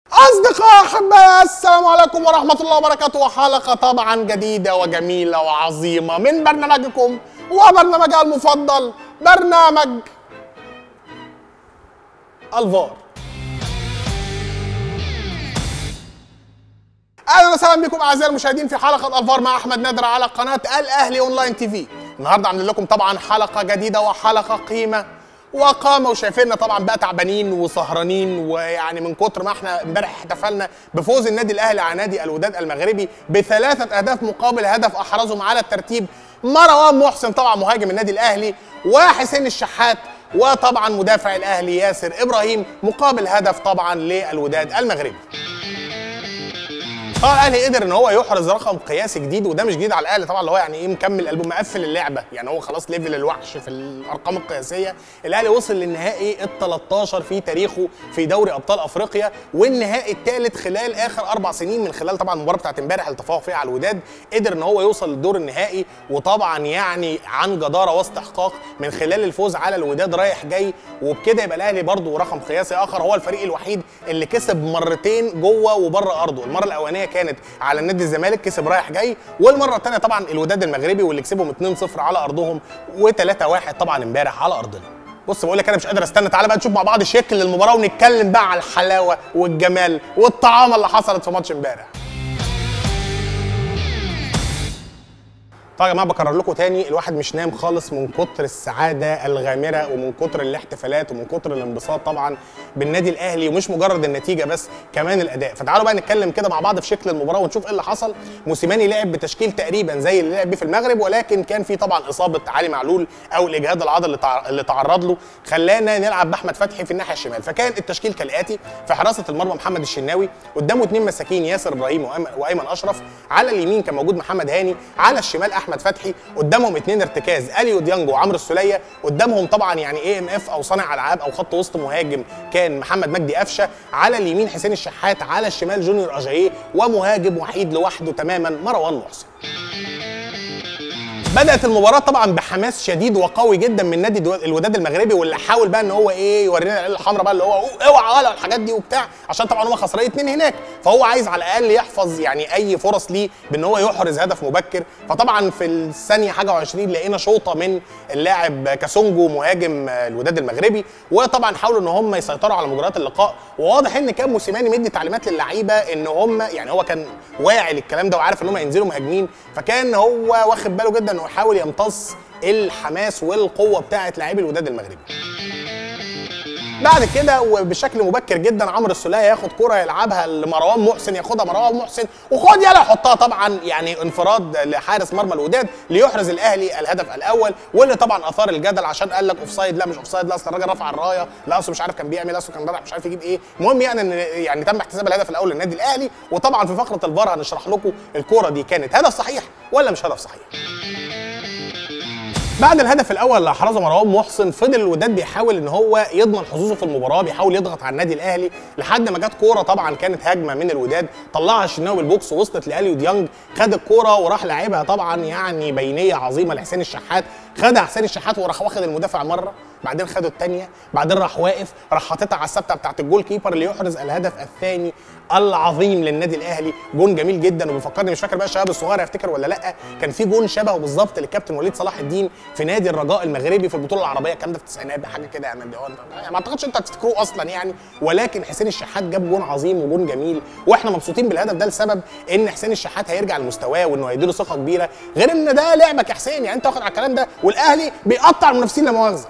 أصدقاء أحباء السلام عليكم ورحمة الله وبركاته وحلقة طبعا جديدة وجميلة وعظيمة من برنامجكم وبرنامجها المفضل برنامج الفار اهلا وسهلا بكم اعزائي المشاهدين في حلقه الفار مع احمد نادر على قناه الاهلي اونلاين تي في النهارده عاملين لكم طبعا حلقه جديده وحلقه قيمه وقامه وشايفيننا طبعا بقى تعبانين وسهرانين ويعني من كتر ما احنا امبارح احتفلنا بفوز النادي الاهلي على نادي الوداد المغربي بثلاثه اهداف مقابل هدف احرزهم على الترتيب مروان محسن طبعا مهاجم النادي الاهلي وحسين الشحات وطبعا مدافع الاهلي ياسر ابراهيم مقابل هدف طبعا للوداد المغربي طبعا الاهلي قدر ان هو يحرز رقم قياسي جديد وده مش جديد على الاهلي طبعا اللي هو يعني ايه مكمل قلبه مقفل اللعبه يعني هو خلاص ليفل الوحش في الارقام القياسيه الاهلي وصل للنهائي ال 13 في تاريخه في دوري ابطال افريقيا والنهائي الثالث خلال اخر اربع سنين من خلال طبعا المباراه بتاعت امبارح اللي تفوق فيها على الوداد قدر ان هو يوصل للدور النهائي وطبعا يعني عن جداره واستحقاق من خلال الفوز على الوداد رايح جاي وبكده يبقى الاهلي برضه رقم قياسي اخر هو الفريق الوحيد اللي كسب مرتين جوه وبره ارضه المره الاولانيه كانت على نادي الزمالك كسب رايح جاي والمره الثانيه طبعا الوداد المغربي واللي كسبهم 2-0 على ارضهم و3-1 طبعا امبارح على ارضنا بص بقول لك انا مش قادر استنى تعالى بقى نشوف مع بعض شكل المباراه ونتكلم بقى على الحلاوه والجمال والطعامه اللي حصلت في ماتش امبارح طبعا يا جماعه بكرر لكم تاني الواحد مش نام خالص من كتر السعاده الغامره ومن كتر الاحتفالات ومن كتر الانبساط طبعا بالنادي الاهلي ومش مجرد النتيجه بس كمان الاداء فتعالوا بقى نتكلم كده مع بعض في شكل المباراه ونشوف ايه اللي حصل موسيماني لعب بتشكيل تقريبا زي اللي لعب بيه في المغرب ولكن كان في طبعا اصابه علي معلول او الاجهاد العضلي اللي تع- اللي تعرض له خلانا نلعب باحمد فتحي في الناحيه الشمال فكان التشكيل كالاتي في حراسه المرمى محمد الشناوي قدامه اثنين مساكين ياسر ابراهيم وأيمن- وايمن اشرف على اليمين كان موجود محمد هاني على الشمال احمد فتحي قدامهم اثنين ارتكاز اليو ديانج وعمرو السوليه قدامهم طبعا يعني اي ام اف او صانع العاب او خط وسط مهاجم كان محمد مجدي قفشه على اليمين حسين الشحات على الشمال جونيور اجاييه ومهاجم وحيد لوحده تماما مروان محسن بدات المباراه طبعا بحماس شديد وقوي جدا من نادي دو- الوداد المغربي واللي حاول بقى ان هو ايه يورينا العيال الحمراء بقى اللي هو أوه، اوعى ولا الحاجات دي وبتاع عشان طبعا هم خسرانين اتنين هناك فهو عايز على الاقل يحفظ يعني اي فرص ليه بان هو يحرز هدف مبكر فطبعا في الثانيه حاجه و20 لقينا شوطه من اللاعب كاسونجو مهاجم الوداد المغربي وطبعا حاولوا ان هم يسيطروا على مجريات اللقاء وواضح ان كان موسيماني مدي تعليمات للعيبه ان هم يعني هو كان واعي للكلام ده وعارف ان هم هينزلوا مهاجمين فكان هو واخد باله جدا انه يحاول يمتص الحماس والقوه بتاعه لاعبي الوداد المغربي بعد كده وبشكل مبكر جدا عمرو السوليه ياخد كره يلعبها لمروان محسن ياخدها مروان محسن وخد يلا يحطها طبعا يعني انفراد لحارس مرمى الوداد ليحرز الاهلي الهدف الاول واللي طبعا اثار الجدل عشان قال لك اوفسايد لا مش اوفسايد لا اصل الراجل رفع الرايه لا اصل مش عارف كان بيعمل اصل كان رايح مش عارف يجيب ايه المهم يعني ان يعني تم احتساب الهدف الاول للنادي الاهلي وطبعا في فقره الفار هنشرح لكم الكره دي كانت هدف صحيح ولا مش هدف صحيح بعد الهدف الاول اللي احرزه مروان محسن فضل الوداد بيحاول ان هو يضمن حظوظه في المباراه بيحاول يضغط على النادي الاهلي لحد ما جت كوره طبعا كانت هجمه من الوداد طلعها الشناوي بالبوكس ووصلت لاليو ديانج خد الكوره وراح لعبها طبعا يعني بينيه عظيمه لحسين الشحات خدها حسين الشحات وراح واخد المدافع مره بعدين خده الثانيه بعدين راح واقف راح حاططها على الثابته بتاعت الجول كيبر اللي يحرز الهدف الثاني العظيم للنادي الاهلي جون جميل جدا وبيفكرني مش فاكر بقى الشباب الصغير يفتكر ولا لا كان في جون شبهه بالظبط للكابتن وليد صلاح الدين في نادي الرجاء المغربي في البطوله العربيه الكلام ده في التسعينات حاجه كده يعني ما اعتقدش انت هتفتكروه اصلا يعني ولكن حسين الشحات جاب جون عظيم وجون جميل واحنا مبسوطين بالهدف ده لسبب ان حسين الشحات هيرجع لمستواه وانه هيديله ثقه كبيره غير ان ده لعبك يا حسين يعني انت واخد على الكلام ده والاهلي بيقطع المنافسين لا مؤاخذه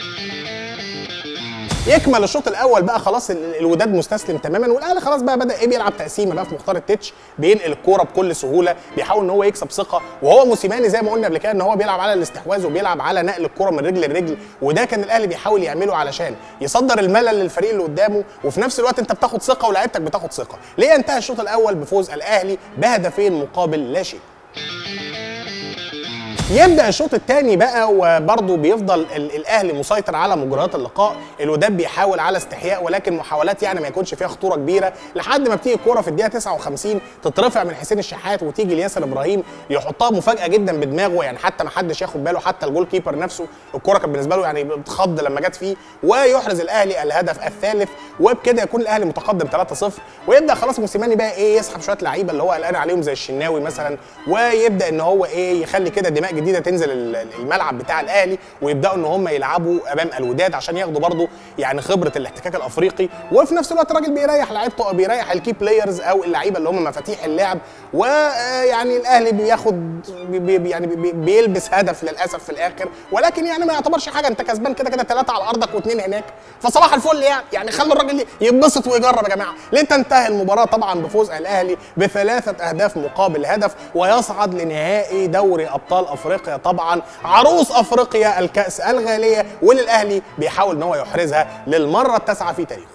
يكمل الشوط الاول بقى خلاص ال- الوداد مستسلم تماما والاهلي خلاص بقى بدا ايه بيلعب تقسيمه بقى في مختار التتش بينقل الكوره بكل سهوله بيحاول ان هو يكسب ثقه وهو موسيماني زي ما قلنا قبل كده ان هو بيلعب على الاستحواذ وبيلعب على نقل الكوره من رجل لرجل وده كان الاهلي بيحاول يعمله علشان يصدر الملل للفريق اللي قدامه وفي نفس الوقت انت بتاخد ثقه ولاعيبتك بتاخد ثقه ليه انتهى الشوط الاول بفوز الاهلي بهدفين مقابل لا شيء يبدا الشوط الثاني بقى وبرضه بيفضل ال- الاهلي مسيطر على مجريات اللقاء الوداد بيحاول على استحياء ولكن محاولات يعني ما يكونش فيها خطوره كبيره لحد ما بتيجي الكوره في الدقيقه 59 تترفع من حسين الشحات وتيجي لياسر ابراهيم يحطها مفاجاه جدا بدماغه يعني حتى ما حدش ياخد باله حتى الجول كيبر نفسه الكوره كانت بالنسبه له يعني بتخض لما جت فيه ويحرز الاهلي الهدف الثالث وبكده يكون الاهلي متقدم 3-0 ويبدا خلاص موسيماني بقى ايه يسحب شويه لعيبه اللي هو قلقان عليهم زي الشناوي مثلا ويبدا ان هو ايه يخلي كده دماء جديده تنزل ال- الملعب بتاع الاهلي ويبداوا ان هم يلعبوا امام الوداد عشان ياخدوا برضو يعني خبره الاحتكاك الافريقي وفي نفس الوقت الراجل بيريح لعيبته بيريح الكي بلايرز او اللعيبه اللي هم مفاتيح اللعب ويعني الاهلي بياخد بي بي يعني بي بيلبس هدف للاسف في الاخر ولكن يعني ما يعتبرش حاجه انت كسبان كده كده ثلاثه على ارضك واثنين هناك فصباح الفل يعني يعني خلوا الراجل يتبسط ويجرب يا جماعه لتنتهي المباراه طبعا بفوز الاهلي بثلاثه اهداف مقابل هدف ويصعد لنهائي دوري ابطال افريقيا طبعا عروس افريقيا الكاس الغاليه واللي الاهلي بيحاول ان هو يحرزها للمره التاسعه في تاريخه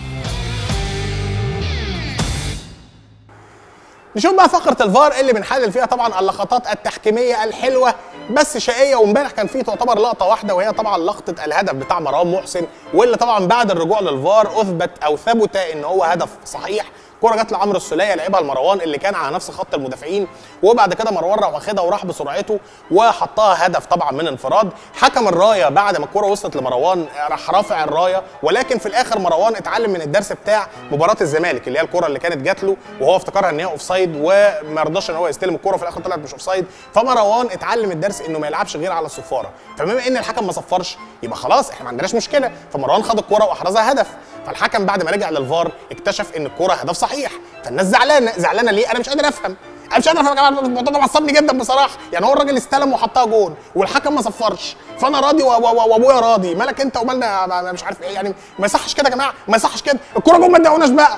نشوف بقى فقره الفار اللي بنحلل فيها طبعا اللقطات التحكيميه الحلوه بس شقيه وامبارح كان في تعتبر لقطه واحده وهي طبعا لقطه الهدف بتاع مروان محسن واللي طبعا بعد الرجوع للفار اثبت او ثبت ان هو هدف صحيح كرة جت لعمرو السوليه لعبها لمروان اللي كان على نفس خط المدافعين وبعد كده مروان راح واخدها وراح بسرعته وحطها هدف طبعا من انفراد حكم الرايه بعد ما الكرة وصلت لمروان راح رافع الرايه ولكن في الاخر مروان اتعلم من الدرس بتاع مباراه الزمالك اللي هي الكرة اللي كانت جات له وهو افتكرها ان هي اوف سايد وما رضاش ان هو يستلم الكرة في الاخر طلعت مش اوف سايد فمروان اتعلم الدرس انه ما يلعبش غير على الصفاره فبما ان الحكم ما صفرش يبقى خلاص احنا ما عندناش مشكله فمروان خد الكرة واحرزها هدف فالحكم بعد ما رجع للفار اكتشف ان الكرة هدف صحيح فالناس زعلانه زعلانه ليه انا مش قادر افهم انا مش قادر افهم يا جماعه الموضوع ده معصبني جدا بصراحه يعني هو الراجل استلم وحطها جون والحكم ما صفرش فانا راضي و- و- وابويا راضي مالك انت ومالنا ما- ما- مش عارف ايه يعني ما يصحش كده يا جماعه ما يصحش كده الكوره جون ما تدعوناش بقى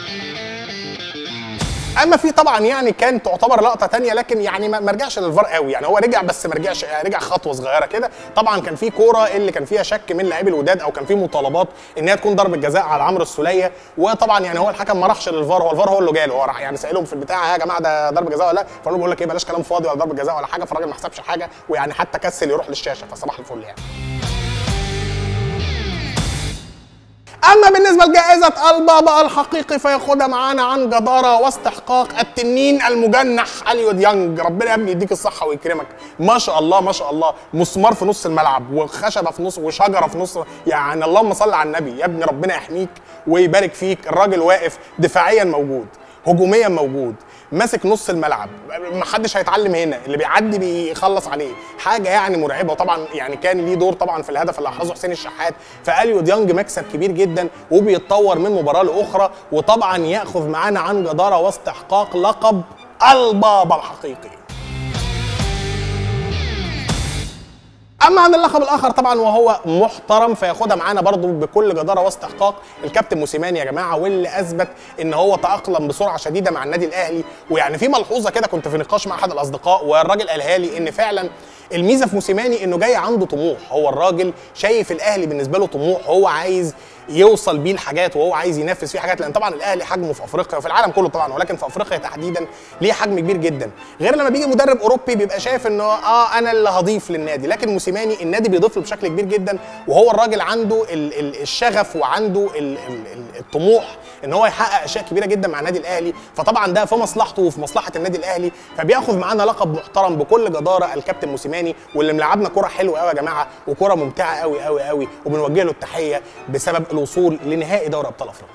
اما في طبعا يعني كان تعتبر لقطه تانية لكن يعني ما ما رجعش للفار قوي يعني هو رجع بس ما رجعش رجع خطوه صغيره كده طبعا كان في كوره اللي كان فيها شك من لاعبي الوداد او كان في مطالبات ان هي تكون ضربه جزاء على عمرو السوليه وطبعا يعني هو الحكم ما راحش للفار هو الفار هو اللي جاله هو راح يعني سالهم في البتاع يا جماعه ده ضربه جزاء ولا لا فقالوا له بيقول لك ايه بلاش كلام فاضي ولا ضربه جزاء ولا حاجه فالراجل ما حسبش حاجه ويعني حتى كسل يروح للشاشه فصباح الفل يعني اما بالنسبه لجائزه البابا الحقيقي فياخدها معانا عن جداره واستحقاق التنين المجنح اليو ديانج ربنا يا ابني يديك الصحه ويكرمك ما شاء الله ما شاء الله مسمار في نص الملعب وخشبه في نص وشجره في نص يعني اللهم صل على النبي يا ابني ربنا يحميك ويبارك فيك الراجل واقف دفاعيا موجود هجوميا موجود ماسك نص الملعب محدش هيتعلم هنا اللي بيعدي بيخلص عليه حاجه يعني مرعبه وطبعا يعني كان ليه دور طبعا في الهدف اللي احرزه حسين الشحات فاليو ديانج مكسب كبير جدا وبيتطور من مباراه لاخرى وطبعا ياخذ معانا عن جداره واستحقاق لقب البابا الحقيقي اما عن اللقب الاخر طبعا وهو محترم فياخدها معانا برضو بكل جداره واستحقاق الكابتن موسيماني يا جماعه واللي اثبت ان هو تاقلم بسرعه شديده مع النادي الاهلي ويعني في ملحوظه كده كنت في نقاش مع احد الاصدقاء والراجل قالها لي ان فعلا الميزه في موسيماني انه جاي عنده طموح هو الراجل شايف الاهلي بالنسبه له طموح هو عايز يوصل بيه لحاجات وهو عايز ينفذ فيه حاجات لان طبعا الاهلي حجمه في افريقيا وفي العالم كله طبعا ولكن في افريقيا تحديدا ليه حجم كبير جدا غير لما بيجي مدرب اوروبي بيبقى شايف انه اه انا اللي هضيف للنادي لكن موسيماني النادي بيضيف له بشكل كبير جدا وهو الراجل عنده ال ال الشغف وعنده ال ال ال الطموح ان هو يحقق اشياء كبيره جدا مع النادي الاهلي فطبعا ده في مصلحته وفي مصلحه النادي الاهلي فبياخذ معانا لقب محترم بكل جداره الكابتن موسيماني واللي ملعبنا كره حلوه قوي يا جماعه وكره ممتعه قوي قوي قوي وبنوجه له التحيه بسبب الوصول لنهائي دوري ابطال افريقيا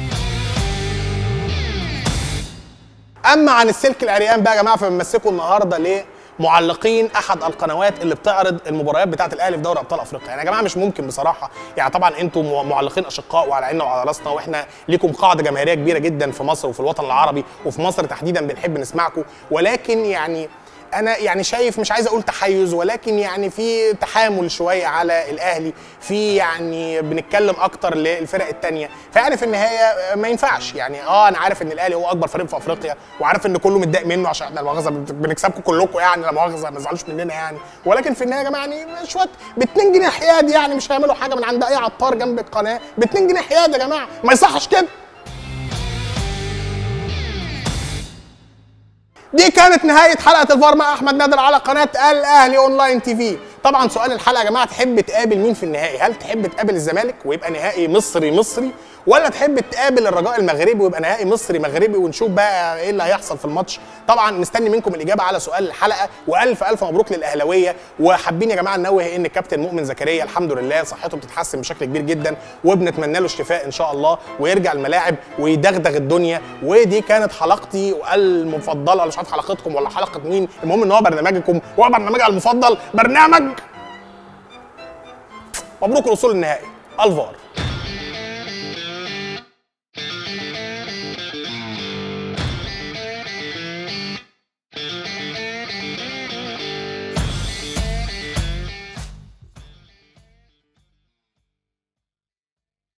اما عن السلك العريان بقى يا جماعه فبنمسكه النهارده لمعلقين احد القنوات اللي بتعرض المباريات بتاعه الاهلي في دوري ابطال افريقيا يعني يا جماعه مش ممكن بصراحه يعني طبعا انتم معلقين اشقاء وعلى عيننا وعلى راسنا واحنا ليكم قاعده جماهيريه كبيره جدا في مصر وفي الوطن العربي وفي مصر تحديدا بنحب نسمعكم ولكن يعني انا يعني شايف مش عايز اقول تحيز ولكن يعني في تحامل شويه على الاهلي في يعني بنتكلم اكتر للفرق التانية فيعني في النهايه ما ينفعش يعني اه انا عارف ان الاهلي هو اكبر فريق في افريقيا وعارف ان كله متضايق منه عشان احنا المؤاخذه بنكسبكم كلكم يعني لا مؤاخذه ما تزعلوش مننا يعني ولكن في النهايه يا جماعه يعني شويه ب 2 جنيه حياد يعني مش هيعملوا حاجه من عند اي عطار جنب القناه ب 2 جنيه حياد يا جماعه ما يصحش كده دي كانت نهاية حلقة الفار مع أحمد نادر على قناة الأهلي أونلاين تي في طبعا سؤال الحلقة يا جماعة تحب تقابل مين في النهائي هل تحب تقابل الزمالك ويبقى نهائي مصري مصري ولا تحب تقابل الرجاء المغربي ويبقى نهائي مصري مغربي ونشوف بقى ايه اللي هيحصل في الماتش طبعا مستني منكم الاجابه على سؤال الحلقه والف الف مبروك للاهلاويه وحابين يا جماعه ننوه ان الكابتن مؤمن زكريا الحمد لله صحته بتتحسن بشكل كبير جدا وبنتمنى له الشفاء ان شاء الله ويرجع الملاعب ويدغدغ الدنيا ودي كانت حلقتي المفضله مش عارف حلقتكم ولا حلقه مين المهم ان هو برنامجكم هو برنامجي المفضل برنامج مبروك الوصول للنهائي الفار